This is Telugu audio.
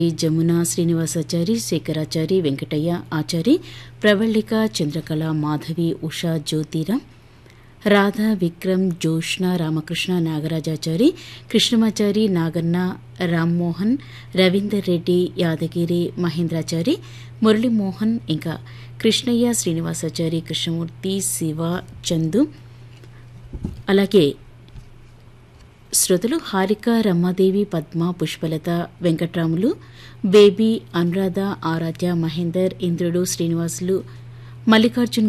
జమున శ్రీనివాసాచారి శేఖరాచారి వెంకటయ్య ఆచారి ప్రవళిక చంద్రకళ మాధవి ఉషా జ్యోతిరామ్ రాధా విక్రమ్ జోష్న రామకృష్ణ నాగరాజాచారి కృష్ణమాచారి నాగన్న రామ్మోహన్ రవీందర్ రెడ్డి యాదగిరి మహేంద్రాచారి మురళీమోహన్ ఇంకా కృష్ణయ్య శ్రీనివాసాచారి కృష్ణమూర్తి శివ చందు అలాగే శ్రోతలు హారిక రమాదేవి పద్మ పుష్పలత వెంకట్రాములు బేబీ అనురాధ ఆరాధ్య మహేందర్ ఇంద్రుడు శ్రీనివాసులు మల్లికార్జున్